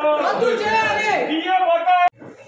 రద్దు చేయాలి డిఏ బకాయి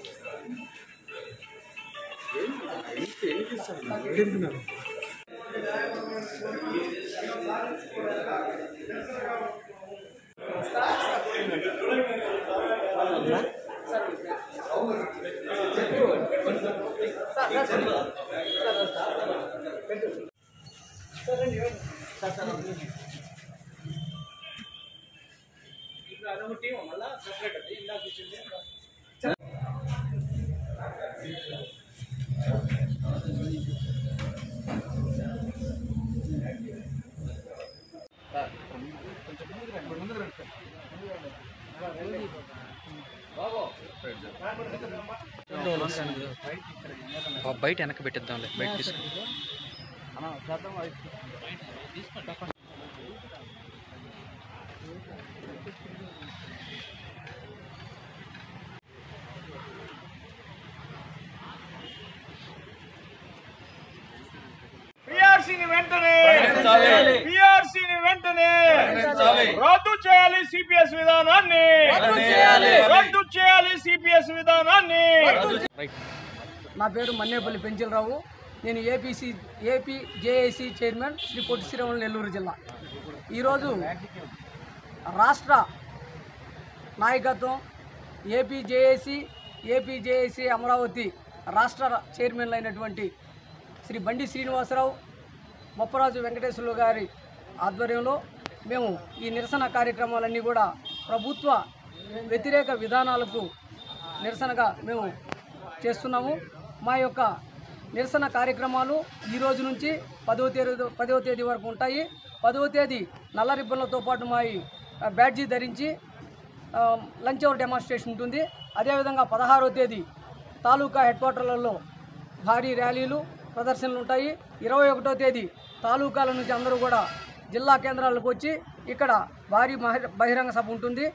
బయట వెనక పెట్టిద్దాంలే బయట తీసుకుని పిఆర్సీని వెంటనే పిఆర్సీని వెంటనే రద్దు చేయాలి సిపిఎస్ విధానాన్ని రద్దు చేయాలి సిపిఎస్ విధానాన్ని నా పేరు మన్నేపల్లి పెంచలరావు నేను APC AP JAC chairman Shri Potti Sriramulu Nellore జిల్లా ఈరోజు రాష్ట్ర నాయకత్వం AP JAC AP JAC Amaravati రాష్ట్ర చైర్మన్లు అయినటువంటి శ్రీ బండి శ్రీనివాసరావు బొప్పరాజు వెంకటేశ్వర్లు గారి ఆధ్వర్యంలో మేము ఈ నిరసన కార్యక్రమాలన్నీ కూడా ప్రభుత్వ వ్యతిరేక విధానాలకు నిరసనగా మేము చేస్తున్నాము మా యొక్క నిరసన కార్యక్రమాలు ఈ రోజు నుంచి పదవ తేదీ పదవ తేదీ వరకు ఉంటాయి పదవ తేదీ నల్ల రిబ్బన్లతో పాటు మా ఈ, ఆ, బ్యాడ్జీ ధరించి ఆ, లంచ్ అవర్ డెమాన్స్ట్రేషన్ ఉంటుంది అదేవిధంగా పదహారవ తేదీ తాలూకా హెడ్ క్వార్టర్లలో భారీ ర్యాలీలు ప్రదర్శనలు ఉంటాయి ఇరవై ఒకటో తేదీ తాలూకాల నుంచి అందరూ కూడా జిల్లా కేంద్రాలకు వచ్చి ఇక్కడ భారీ మహి- బహిరంగ సభ ఉంటుంది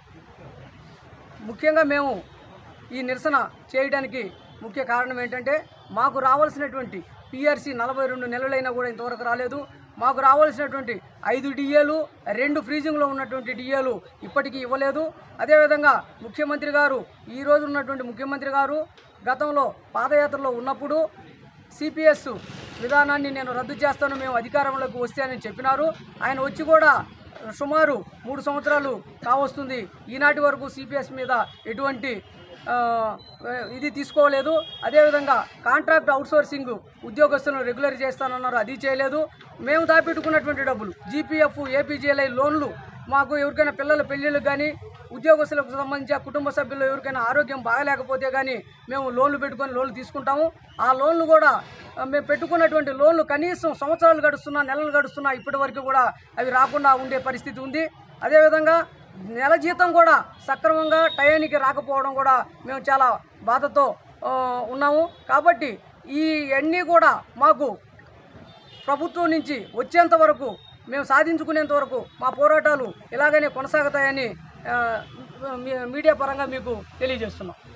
ముఖ్యంగా మేము ఈ నిరసన చేయడానికి ముఖ్య కారణం ఏంటంటే మాకు రావాల్సినటువంటి పిఆర్సీ నలభై రెండు నెలలైనా కూడా ఇంతవరకు రాలేదు మాకు రావాల్సినటువంటి ఐదు డిఏలు రెండు ఫ్రీజింగ్లో ఉన్నటువంటి డిఏలు ఇప్పటికీ ఇవ్వలేదు అదేవిధంగా ముఖ్యమంత్రి గారు ఈ రోజు ఉన్నటువంటి ముఖ్యమంత్రి గారు గతంలో పాదయాత్రలో ఉన్నప్పుడు సిపిఎస్ విధానాన్ని నేను రద్దు చేస్తాను మేము అధికారంలోకి వస్తే అని చెప్పినారు ఆయన వచ్చి కూడా సుమారు మూడు సంవత్సరాలు కావస్తుంది ఈనాటి వరకు సిపిఎస్ మీద ఎటువంటి ఆ, ఇది తీసుకోలేదు అదేవిధంగా కాంట్రాక్ట్ అవుట్సోర్సింగ్ ఉద్యోగస్తులను రెగ్యులర్ చేస్తానన్నారు అది చేయలేదు మేము దాపెట్టుకున్నటువంటి డబ్బులు జీపీఎఫ్ ఏపీజీఎల్ఐ లోన్లు మాకు ఎవరికైనా పిల్లల పెళ్ళిళ్ళకి కానీ ఉద్యోగస్తులకు సంబంధించి ఆ కుటుంబ సభ్యులు ఎవరికైనా ఆరోగ్యం బాగలేకపోతే కానీ మేము లోన్లు పెట్టుకొని లోన్లు తీసుకుంటాము ఆ లోన్లు కూడా ఆ, మేము పెట్టుకున్నటువంటి లోన్లు కనీసం సంవత్సరాలు గడుస్తున్నా నెలలు గడుస్తున్నా ఇప్పటి వరకు కూడా అవి రాకుండా ఉండే పరిస్థితి ఉంది అదేవిధంగా నెల జీతం కూడా సక్రమంగా టయానికి రాకపోవడం కూడా మేము చాలా బాధతో ఆ, ఉన్నాము కాబట్టి ఈ అన్నీ కూడా మాకు ప్రభుత్వం నుంచి వచ్చేంత వరకు మేము సాధించుకునేంత వరకు మా పోరాటాలు ఇలాగనే కొనసాగుతాయని ఆ, మీ- మీడియా పరంగా మీకు తెలియజేస్తున్నాం